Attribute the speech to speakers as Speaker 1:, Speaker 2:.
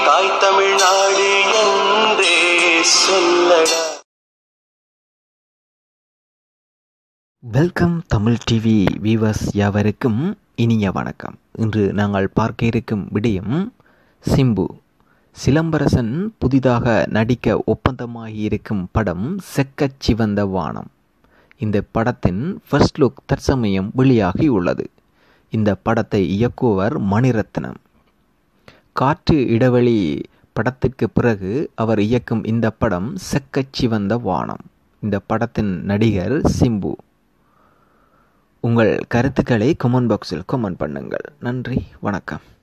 Speaker 1: தாய் தமிழ்நாடு என்றே சொல்லடா
Speaker 2: வெல்கம் தமிழ் டிவி வீவர்ஸ் யாவருக்கும் இனிய வணக்கம் இன்று நாங்கள் பார்க்க இருக்கும் விடயம் சிம்பு சிலம்பரசன் புதிதாக நடிக்க ஒப்பந்தமாகி இருக்கும் படம் செக்கச் சிவந்த வானம் இந்த படத்தின் ஃபர்ஸ்ட் லுக் தற்சமயம் வெளியாகி உள்ளது இந்த படத்தை இயக்குவர் மணிரத்னம் காற்று இடைவெளி படத்துக்கு பிறகு அவர் இயக்கும் இந்த படம் செக்கச் சிவந்த வானம் இந்த படத்தின் நடிகர் சிம்பு உங்கள் கருத்துக்களை கமெண்ட் பாக்ஸில் கமெண்ட் பண்ணுங்கள் நன்றி வணக்கம்